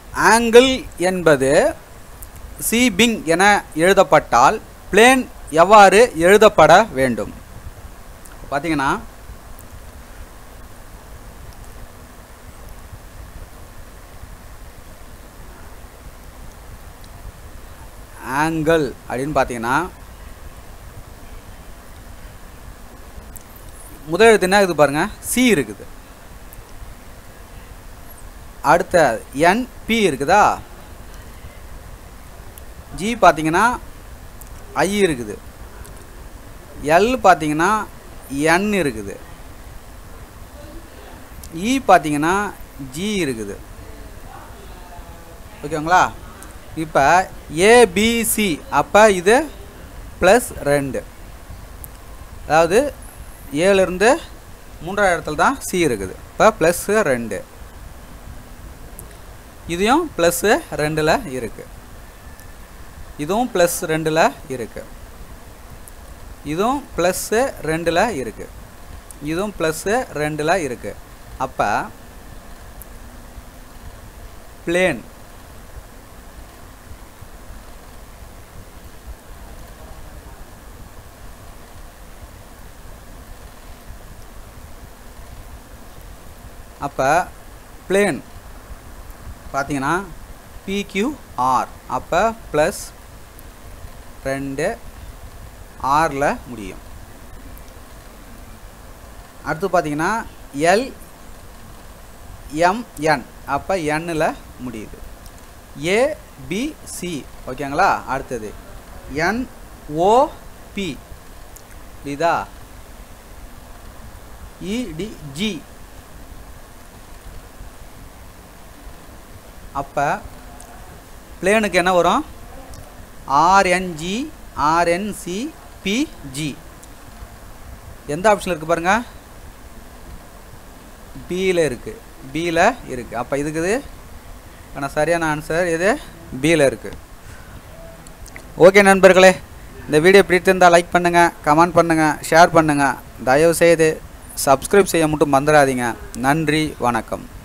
angle என்பது சிபிங் என எழுதப்பட்டால் plane எவ்வாறு எழுதப்பட வேண்டும் பார்த்தீங்கன்னா ஆங்கிள் அப்படின்னு பார்த்தீங்கன்னா முதல் எழுத்து என்ன இருக்குது பாருங்க சி இருக்குது அடுத்த என் பி இருக்குதா ஜி பார்த்தீங்கன்னா ஐ இருக்குது எல் பார்த்தீங்கன்னா என் இருக்குது இ பார்த்தீங்கன்னா ஜி இருக்குது ஓகேங்களா இப்போ ஏபிசி அப்போ இது ப்ளஸ் ரெண்டு அதாவது ஏழுலேருந்து மூன்றாவது இடத்துல தான் சி இருக்குது இப்போ ப்ளஸ்ஸு ரெண்டு இதையும் ப்ளஸ்ஸு ரெண்டில் இருக்குது இதுவும் ப்ளஸ் ரெண்டில் இருக்குது இதுவும் ப்ளஸ்ஸு ரெண்டில் இருக்குது இதுவும் ப்ளஸ்ஸு ரெண்டில் இருக்குது அப்போ பிளேன் அப்போ பிளேன் பார்த்தீங்கன்னா பிக்யூஆர் அப்போ ப்ளஸ் ரெண்டு ஆரில் முடியும் அடுத்து பார்த்தீங்கன்னா எல் எம்என் அப்போ எண்ணில் முடியுது ஏபிசி ஓகேங்களா அடுத்தது என்ஓபி இதா இடிஜி அப்போ பிளேனுக்கு என்ன வரும் ஆர்என்ஜி ஆர்என்சி பிஜி எந்த ஆப்ஷனில் இருக்குது பாருங்கள் பியில் இருக்குது பியில் இருக்குது அப்போ இதுக்கு இது ஆனால் சரியான ஆன்சர் இது பியில் இருக்குது ஓகே நண்பர்களே இந்த வீடியோ பிடித்திருந்தால் லைக் பண்ணுங்கள் கமெண்ட் பண்ணுங்கள் ஷேர் பண்ணுங்கள் தயவுசெய்து சப்ஸ்கிரைப் செய்ய மட்டும் மறந்துடாதீங்க நன்றி வணக்கம்